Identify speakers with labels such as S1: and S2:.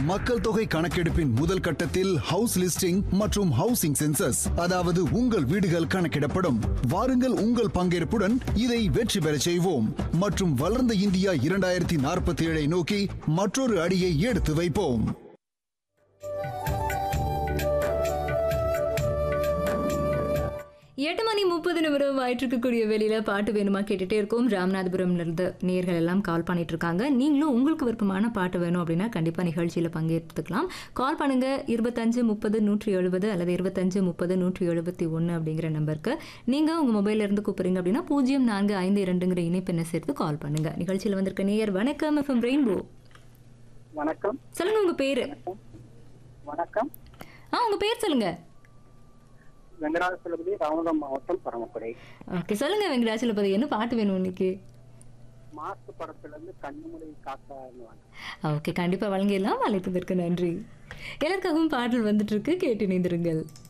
S1: மக்கள் தொகை கணக்கெடுப்பின் முதல் கட்டத்தில் ஹவுஸ் லிஸ்டிங் மற்றும் ஹவுசிங் சென்சஸ் அதாவது உங்கள் வீடுகள் கணக்கிடப்படும் வாருங்கள் உங்கள் பங்கேற்புடன் இதை வெற்றி பெறச் செய்வோம் மற்றும் வளர்ந்த இந்தியா இரண்டாயிரத்தி நாற்பத்தி ஏழை நோக்கி மற்றொரு அடியை எடுத்து வைப்போம்
S2: எட்டு மணி முப்பது நிமிடம் ஆயிட்டிருக்கக்கூடிய வெளியில பாட்டு வேணுமா கேட்டுட்டே இருக்கோம் ராமநாதபுரம்ல இருந்து நேர்கள் எல்லாம் கால் பண்ணிட்டு இருக்காங்க நீங்களும் உங்களுக்கு விருப்பமான பாட்டு வேணும் அப்படின்னா கண்டிப்பா நிகழ்ச்சியில பங்கேற்றுக்கலாம் கால் பண்ணுங்க இருபத்தஞ்சு முப்பது நூற்றி எழுபது அல்லது இருபத்தஞ்சு முப்பது நூற்றி எழுபத்தி ஒன்று அப்படிங்கிற நம்பருக்கு நீங்க உங்க மொபைல்ல இருந்து கூப்பிடுறீங்க அப்படின்னா பூஜ்ஜியம் நான்கு ஐந்து இரண்டுங்கிற இணைப்பெண்ணை சேர்த்து கால் பண்ணுங்க நிகழ்ச்சியில வந்திருக்க நேயர் வணக்கம் எஃப்எம் ரெயின்போ
S3: வணக்கம்
S2: சொல்லுங்க உங்க பேரு
S3: வணக்கம்
S2: ஆ உங்க பேர் சொல்லுங்க
S3: வெங்கடாசலபதி ராமநாதம் மாவட்டம் பரமக்குடி
S2: ஓகே சொல்லுங்க வெங்கடாச்சலபதி என்ன பாட்டு வேணும் இன்னைக்கு
S3: மாசு படத்துல இருந்து கண்ணுமுறை காக்கான்னு வாங்க
S2: ஓகே கண்டிப்பாக வழங்கிடலாம் அழைத்ததற்கு நன்றி எல்லாருக்காகவும் பாடல் வந்துட்டு இருக்கு கேட்டு இணைந்திருங்கள்